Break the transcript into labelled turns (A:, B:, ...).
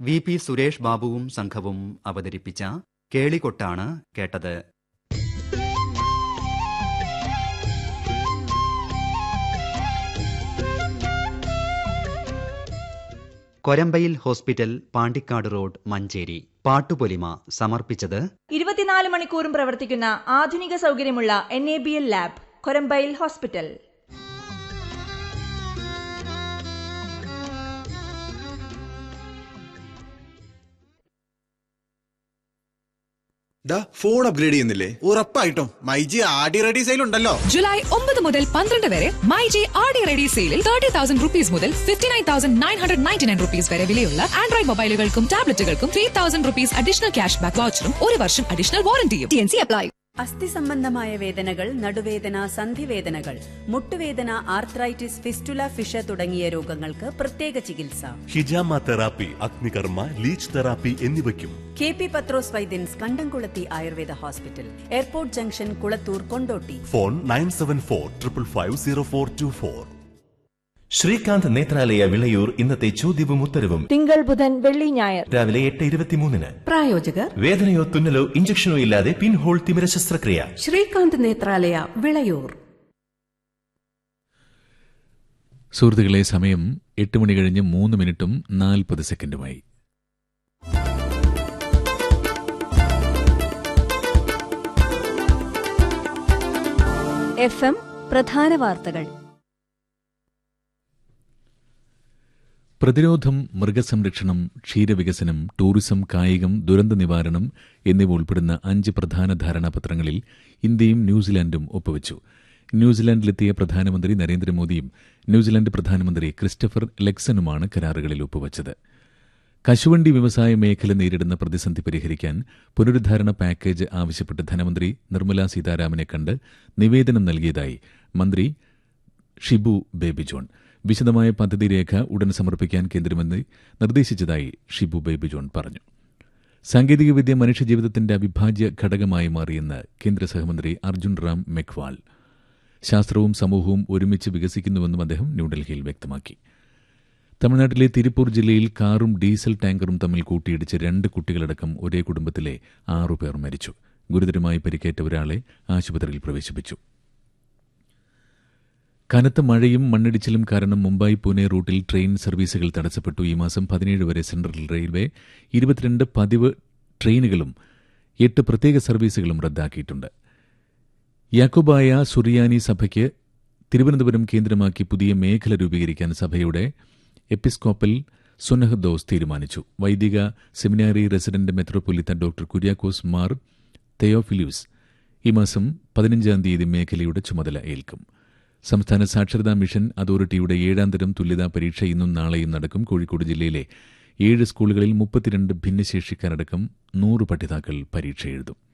A: V P Suresh ബാബുവും സംഘവും അവതരിപ്പിച്ച കേളികൊട്ടാണ് കേട്ടത് കൊരമ്പയിൽ ഹോസ്പിറ്റൽ പാണ്ടിക്കാട് റോഡ് മഞ്ചേരി പാട്ടുപൊലിമ സമർപ്പിച്ചത്
B: ഇരുപത്തിനാല് മണിക്കൂറും പ്രവർത്തിക്കുന്ന ആധുനിക സൗകര്യമുള്ള N A B L lab Korambayil hospital
C: ദാ ഫോൺ അപ്ഗ്രേഡ് ചെയ്യുന്നില്ലേ ഉറപ്പായിട്ടും മൈജി ആടി റെഡി സെയിൽ ഉണ്ടല്ലോ
D: ജൂലൈ ഒമ്പത് മുതൽ പന്ത്രണ്ട് വരെ my J R D ready സെയിലിൽ തേർട്ടി തൗസൻഡ് റുപ്പീസ് മുതൽ fifty nine thousand nine hundred ninety nine rupees വരെ വിലയുള്ള ആൻഡ്രോയിഡ് മൊബൈലുകൾക്കും ടാബ്ലറ്റുകൾക്കും three thousand rupees additional cash back വൗച്ചറും ഒരു വർഷം അഡീഷണൽ വാറന്റിയും ടി എൻ സി അപ്ലൈ
E: അസ്ഥി സംബന്ധമായ വേദനകൾ നടുവേദന സന്ധിവേദനകൾ മുട്ടുവേദന ആർത്രൈറ്റിസ് ഫിസ്റ്റുല ഫിഷ തുടങ്ങിയ രോഗങ്ങൾക്ക് പ്രത്യേക ചികിത്സ
F: ഹിജാമ തെറാപ്പി അഗ്നികർമ്മ ലീച്ച് തെറാപ്പി എന്നിവയ്ക്കും
E: K P Pathros Vaidyans Kandamkulathy Ayurveda hospital airport junction Kulathur Kondotty
F: phone nine seven four triple five zero four two four
G: Srikanth Nethralaya Vilayur ഇന്നത്തെ ചോദ്യവും ഉത്തരവും
B: തിങ്കൾ ബുധൻ വെള്ളി ഞായർ
G: രാവിലെ എട്ട് ഇരുപത്തിമൂന്നിന്
E: പ്രായോജകർ
G: വേദനയോ തുന്നലോ ഇഞ്ചക്ഷനോ ഇല്ലാതെ പിൻഹോൾ തിമിര ശസ്ത്രക്രിയ
E: ശ്രീകാന്ത് നേത്രാലയ വിളയൂർ
H: സുഹൃത്തുക്കളെ സമയം എട്ട് മണി കഴിഞ്ഞ് മൂന്ന് മിനിറ്റും നാൽപ്പത് സെക്കൻഡുമായി
I: എഫ് എം പ്രധാന വാർത്തകൾ
H: പ്രതിരോധം മൃഗസംരക്ഷണം ക്ഷീരവികസനം ടൂറിസം കായികം ദുരന്ത നിവാരണം എന്നിവ ഉൾപ്പെടുന്ന അഞ്ച് പ്രധാന ധാരണാപത്രങ്ങളിൽ ഇന്ത്യയും ന്യൂസിലാൻഡും ഒപ്പുവച്ചു ന്യൂസിലാൻഡിലെത്തിയ പ്രധാനമന്ത്രി നരേന്ദ്രമോദിയും ന്യൂസിലാൻഡ് പ്രധാനമന്ത്രി ക്രിസ്റ്റഫർ ലെക്സനുമാണ് കരാറുകളിൽ ഒപ്പുവച്ചത് കശുവണ്ടി വ്യവസായ മേഖല നേരിടുന്ന പ്രതിസന്ധി പരിഹരിക്കാൻ പുനരുദ്ധാരണ പാക്കേജ് ആവശ്യപ്പെട്ട് ധനമന്ത്രി നിർമ്മലാ സീതാരാമനെ കണ്ട് നിവേദനം നൽകിയതായി മന്ത്രി ഷിബു ബേബി ജോൺ വിശദമായ പദ്ധതി രേഖ ഉടൻ സമർപ്പിക്കാൻ കേന്ദ്രമന്ത്രി നിർദ്ദേശിച്ചതായി ഷിബു ബേബി ജോൺ പറഞ്ഞു സാങ്കേതികവിദ്യ മനുഷ്യജീവിതത്തിന്റെ അവിഭാജ്യ ഘടകമായി മാറിയെന്ന് കേന്ദ്ര സഹമന്ത്രി അർജുൻ റാം മെഖ്വാൾ ശാസ്ത്രവും സമൂഹവും ഒരുമിച്ച് വികസിക്കുന്നുവെന്നും അദ്ദേഹം ന്യൂഡൽഹിയിൽ വ്യക്തമാക്കി തമിഴ്നാട്ടിലെ തിരുപ്പൂർ ജില്ലയിൽ കാറും ഡീസൽ ടാങ്കറും തമ്മിൽ കൂട്ടിയിടിച്ച് രണ്ട് കുട്ടികളടക്കം ഒരേ കുടുംബത്തിലെ ആറുപേർ മരിച്ചു ഗുരുതരമായി പരിക്കേറ്റ ഒരാളെ ആശുപത്രിയിൽ പ്രവേശിപ്പിച്ചു കനത്ത മഴയും മണ്ണിടിച്ചിലും കാരണം മുംബൈ പൂനെ റൂട്ടിൽ ട്രെയിൻ സർവീസുകൾ തടസ്സപ്പെട്ടു ഈ മാസം പതിനേഴ് വരെ സെൻട്രൽ റെയിൽവേ ഇരുപത്തിരണ്ട് പതിവ് ട്രെയിനുകളും എട്ട് പ്രത്യേക സർവീസുകളും റദ്ദാക്കിയിട്ടുണ്ട് യാക്കോബായ സുറിയാനി സഭയ്ക്ക് തിരുവനന്തപുരം കേന്ദ്രമാക്കി പുതിയ മേഖല രൂപീകരിക്കാൻ സഭയുടെ എപ്പിസ്കോപ്പൽ സുനഹദോസ് തീരുമാനിച്ചു വൈദിക സെമിനാരി റെസിഡന്റ് മെത്രോപൊലിത്ത ഡോക്ടർ കുര്യാക്കോസ് മാർ തെയോഫിലിയൂസ് ഈ മാസം പതിനഞ്ചാം തീയതി മേഖലയുടെ ചുമതല ഏൽക്കും സംസ്ഥാന സാക്ഷരതാ മിഷൻ അതോറിറ്റിയുടെ ഏഴാം തരം തുല്യതാ പരീക്ഷ ഇന്നും നാളെയും നടക്കും കോഴിക്കോട് ജില്ലയിലെ ഏഴ് സ്കൂളുകളിൽ മുപ്പത്തിരണ്ട് ഭിന്നശേഷിക്കാരടക്കം നൂറ് പഠിതാക്കൾ പരീക്ഷ എഴുതും